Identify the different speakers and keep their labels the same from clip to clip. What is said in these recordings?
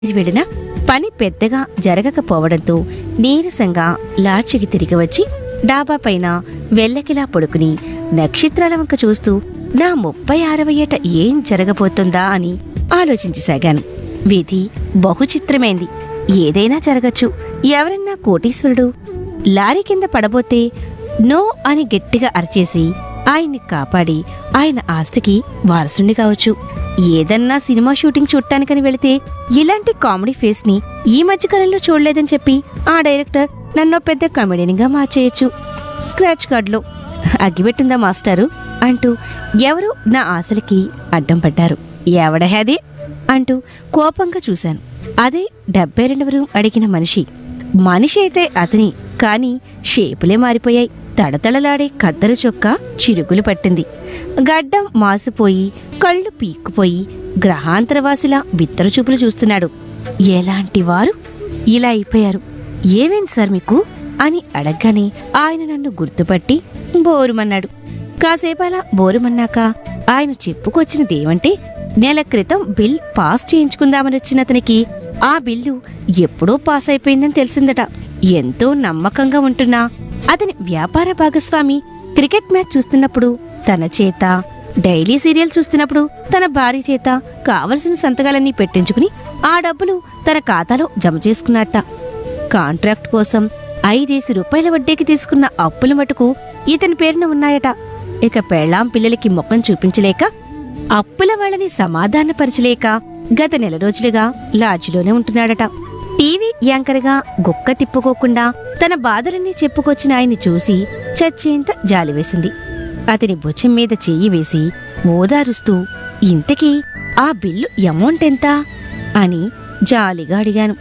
Speaker 1: వెళ్ళినా పని పెద్దగా జరగకపోవడంతో నీరసంగా లాడ్జికి తిరిగి వచ్చి డాబా పైన వెల్లకిలా పడుకుని నక్షత్రాల వంక చూస్తూ నా ముప్పై ఆరవ ఏట ఏం జరగబోతుందా అని ఆలోచించసాగాను విధి బహుచిత్రమైంది ఏదైనా జరగచ్చు ఎవరన్నా కోటీశ్వరుడు లారీ కింద పడబోతే నో అని గట్టిగా అరిచేసి ఆయన్ని కాపాడి ఆయన ఆస్తికి వారసుని కావచ్చు ఏదన్నా సినిమా షూటింగ్ చూడటానికని వెళితే ఇలాంటి కామెడీ ఫేస్ ని ఈ మధ్యకాలంలో చూడలేదని చెప్పి ఆ డైరెక్టర్ నన్నో పెద్ద కమెడీనిగా మార్చేయచ్చు స్క్రాచ్ కార్డులో అగ్గిపెట్టిందా మాస్టారు అంటూ ఎవరో నా ఆశలకి అడ్డం పడ్డారు ఎవడహేది అంటూ కోపంగా చూశాను అదే డెబ్బై రెండవ రూమ్ అడిగిన మనిషి మనిషి అయితే అతని కాని షేపులే మారిపోయాయి తడతడలాడే కద్దరు చొక్క చిరుగులు పట్టింది గడ్డం మాసిపోయి కళ్ళు పీక్కుపోయి గ్రహాంతరవాసిలా బిత్తర చూపులు చూస్తున్నాడు ఎలాంటి వారు ఇలా అయిపోయారు ఏమేంది సార్ మీకు అని అడగగానే ఆయన నన్ను గుర్తుపట్టి బోరుమన్నాడు కాసేపు అలా బోరుమన్నాక ఆయన చెప్పుకొచ్చినదేమంటే నెల క్రితం బిల్ పాస్ చేయించుకుందామని వచ్చిన అతనికి ఆ బిల్లు ఎప్పుడో పాస్ అయిపోయిందని తెలిసిందట ఎంతో నమ్మకంగా ఉంటున్నా అతని వ్యాపార భాగస్వామి క్రికెట్ మ్యాచ్ చూస్తున్నప్పుడు తన చేత డైలీ సీరియల్ చూస్తున్నప్పుడు తన భార్య చేత కావలసిన సంతకాలన్నీ పెట్టించుకుని ఆ డబ్బులు తన ఖాతాలో జమ చేసుకున్నట్ట కాంట్రాక్ట్ కోసం ఐదేసి రూపాయల వడ్డీకి తీసుకున్న అప్పుల మటుకు ఇతని పేరున ఉన్నాయట ఇక పెళ్ళాం పిల్లలకి ముఖం చూపించలేక అప్పుల వాళ్ళని సమాధానపరచలేక గత నెల రోజులుగా లాడ్జిలోనే ఉంటున్నాడట టీవీ యాంకర్గా గుక్క తిప్పుకోకుండా తన బాధలన్నీ చెప్పుకొచ్చిన ఆయన్ని చూసి చచ్చేంత జాలివేసింది అతని భుజం మీద చెయ్యి వేసి ఓదారుస్తూ ఇంతకీ ఆ బిల్లు అమౌంట్ ఎంత అని జాలిగా అడిగాను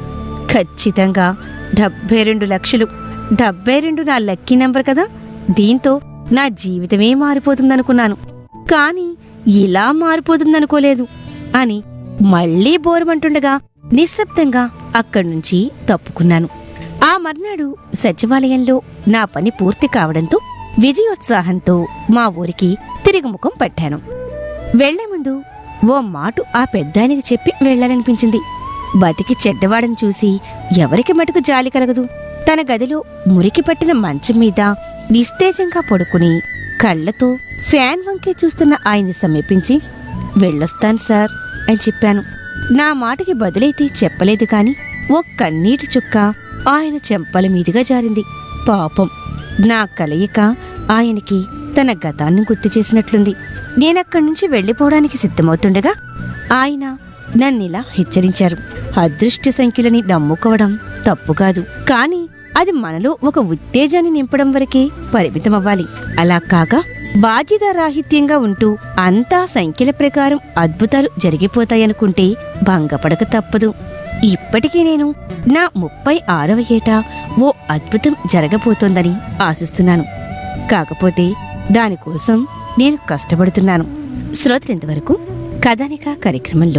Speaker 1: ఖచ్చితంగా డెబ్బై రెండు లక్షలు డెబ్బై రెండు నా లక్కీ నంబర్ కదా దీంతో నా జీవితమే మారిపోతుందనుకున్నాను కాని ఇలా మారిపోతుందనుకోలేదు అని మళ్ళీ బోరమంటుండగా నిశ్శబ్దంగా అక్కడి నుంచి తప్పుకున్నాను ఆ మర్నాడు సచివాలయంలో నా పని పూర్తి కావడంతో విజయోత్సాహంతో మా ఊరికి తిరుగుముఖం పట్టాను వెళ్లే ముందు ఓ మాటు ఆ పెద్దానికి చెప్పి వెళ్ళాలనిపించింది బతికి చెడ్డవాడని చూసి ఎవరికి మటుకు జాలి కలగదు తన గదిలో మురికి పట్టిన మంచం మీద నిస్తేజంగా పడుకుని కళ్ళతో ఫ్యాన్ వంకే చూస్తున్న ఆయన్ని సమీపించి వెళ్ళొస్తాను సార్ అని చెప్పాను నా మాటకి బదులైతే చెప్పలేదు కాని ఓ కన్నీటి చుక్క ఆయన చెంపల మీదుగా జారింది పాపం నా కలయిక ఆయనకి తన గతాన్ని గుర్తు చేసినట్లుంది నేనక్కడి నుంచి వెళ్ళిపోవడానికి సిద్ధమవుతుండగా ఆయన నన్నిలా హెచ్చరించారు అదృష్ట సంఖ్యలని నమ్ముకోవడం తప్పు కాదు కానీ అది మనలో ఒక ఉత్తేజాన్ని నింపడం వరకే పరిమితమవ్వాలి అలా కాక బాధ్యతారాహిత్యంగా ఉంటూ అంతా సంఖ్యల ప్రకారం అద్భుతాలు జరిగిపోతాయనుకుంటే భంగపడక తప్పదు ఇప్పటికీ నేను నా ముప్పై ఆరవ ఏట ఓ అద్భుతం జరగబోతోందని ఆశిస్తున్నాను కాకపోతే దానికోసం నేను కష్టపడుతున్నాను శ్రోతలింతవరకు కథానిక కార్యక్రమంలో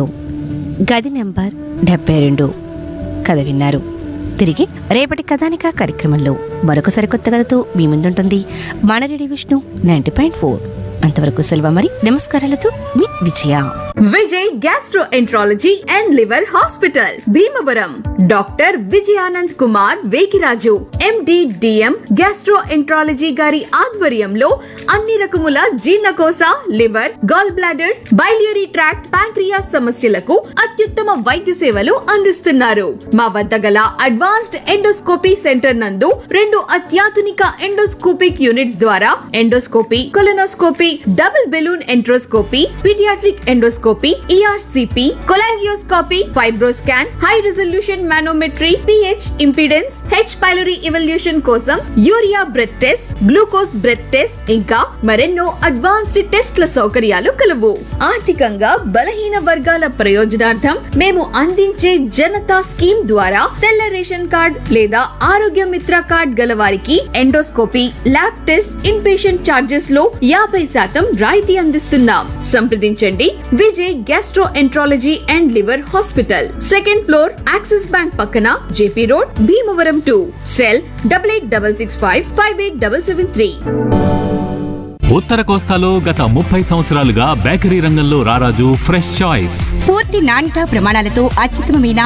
Speaker 1: గది నెంబర్ డెబ్బై రెండు కథ విన్నారు తిరిగి రేపటి కథానిక కార్యక్రమంలో మరొక సరికొత్త కథతో మీ ముందుంటుంది మన ready Vishnu ninety point four అంతవరకు సెలవు మరి నమస్కారాలతో మీ Vijaya
Speaker 2: Vijay gastroenterology and liver hospital Bhimavaram doctor Vijayanand Kumar Vekiraju MD DM gastroenterology garu ఆధ్వర్యంలో అన్ని రకముల జీర్ణకోశ liver gall bladder biliary tract pancreas సమస్యలకు అత్యుత్తమ వైద్య సేవలు అందిస్తున్నారు మా వద్ద గల అడ్వాన్స్డ్ ఎండోస్కోపీ సెంటర్ నందు రెండు అత్యాధునిక ఎండోస్కోపిక్ యూనిట్స్ ద్వారా endoscopy colonoscopy double balloon enteroscopy paediatric endoscopy ERCP cholangioscopy FibroScan high resolution manometry pH impedance H pylori evaluation కోసం urea breath test glucose breath test ఇంకా మరెన్నో అడ్వాన్స్డ్ టెస్ట్ల సౌకర్యాలు కలవు ఆర్థికంగా బలహీన వర్గాల ప్రయోజనార్థం మేము అందించే జనతా స్కీమ్ ద్వారా తెల్ల రేషన్ కార్డ్ లేదా ఆరోగ్య మిత్ర కార్డ్ గల వారికి endoscopy lab test in patient charges లో యాభై శాతం రాయితీ అందిస్తున్నాం సంప్రదించండి Vijay gastroenterology and liver hospital second floor Axis bank పక్కన JP road Bhimavaram two cell double eight double six five five eight double seven three
Speaker 3: ఉత్తర కోస్తాలో గత ముప్పై సంవత్సరాలుగా బేకరీ రంగంలో రారాజు ఫ్రెష్ చాయిస్
Speaker 4: పూర్తి నాణ్యత ప్రమాణాలతో అత్యుత్తమమైన